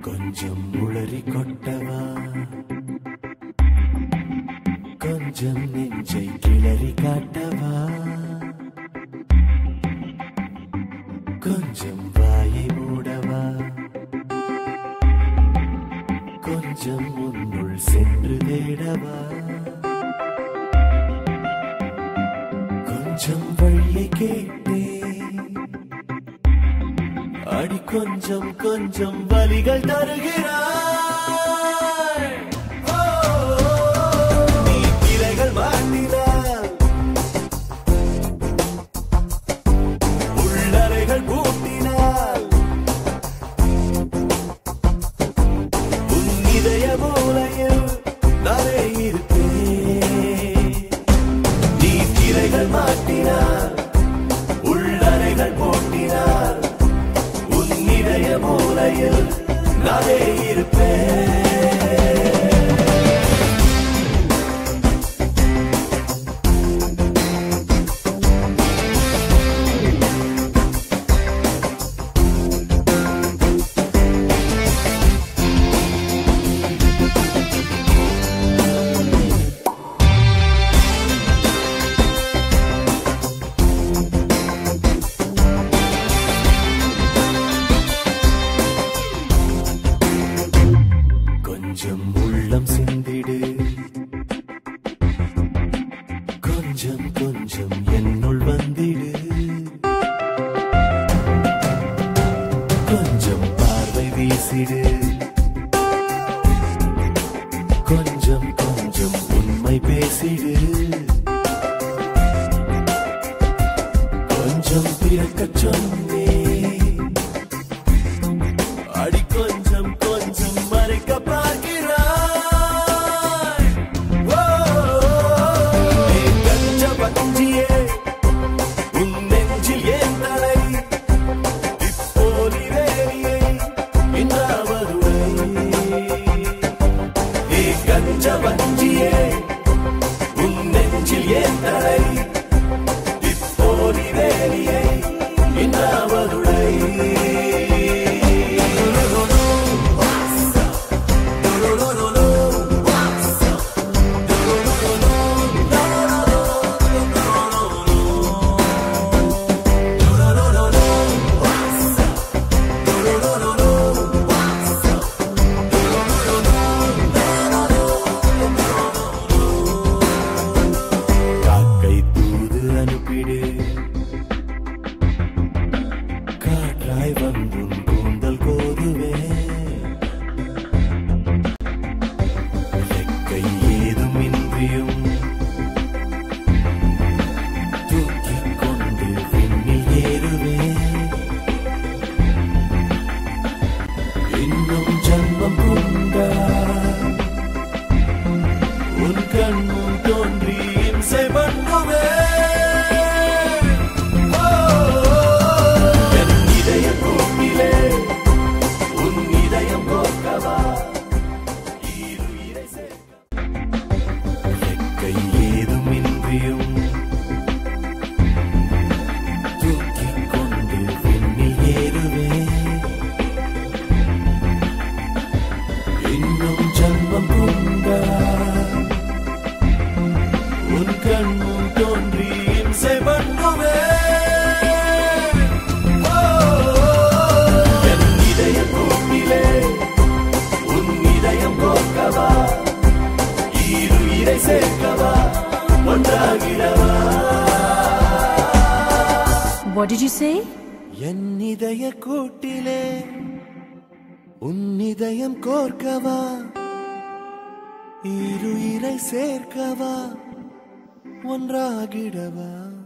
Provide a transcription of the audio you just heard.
கொஞ்சம் உளறி கொட்டவா கொஞ்சம் நெஞ்சை கிளறி காட்டவா கொஞ்சம் வாயை மூடவா கொஞ்சம் உன்னுள் சென்று தேடவா கொஞ்சம் வழியை கேட்டேன் அடி கொஞ்சம் கொஞ்சம் வலிகள் தருகிறாய் ஓ, நீ திரைகள் மாட்டினாய் உள்ளறைகள் பூட்டினாய் உன் இதய மூலையில் நானே இருப்பேன் நீ திரைகள் மாட்டினார் உள்ளறைகள் போட்டினார் உன் இதய மூலையில் நானே இருப்பேன் கொஞ்சம் உள்ளம் சிந்திடு கொஞ்சம் கொஞ்சம் என்னுள் வந்திடு கொஞ்சம் பார்வை வீசிடு கொஞ்சம் கொஞ்சம் உண்மை பேசிடு கொஞ்சம் பிறக்கச் சொன்னேன் அடி கொஞ்சம் கொஞ்சம் மறைக்க பார்க்கிறாய் ஓ, நீ கஞ்ச பஞ்சியே உன் நெஞ்சில் ஏன் தலை இப்போது வேலியை இன்னாவதுரை நீ கஞ்ச பஞ்சியே உன் நெஞ்சில் ஏன் தலை இப்போது வேலியை இன்னாவதுரை காக்கை தூது அனுப்பிடு காற்றாய் வந்தும் கூந்தல் கோதுவே ரெக்கை ஏதும் இன்றியும் தூக்கிக் கொண்டு விண்ணில் ஏறுவே இன்னும் ஜன்மம் கொண்டா உன் கண்முன் தோன்றி இம்சை பண்ணுவே ஓ, என் இதய கூட்டிலே உன் இதயம் கோர்க்கவா ஈருயிரை சேர்க்க ரெக்கை ஏதும் இன்றியும் தூக்கிக் கொண்டு விண்ணில் ஏறுவே இன்னும் ஜன்மம் கொண்டா உன் கண்முன் தோன்றி இம்சை பண்ணுவே ஓ, என் இதய கூட்டிலே உன் இதயம் கோர்க்கவா ஈருயிரை சேர்க்கவா ஒன்றாகிடவா What did you say? என் இதய கூட்டிலே உன் இதயம் கோர்க்கவா இருயிரை சேர்க்கவா ஒன்றாகிடவா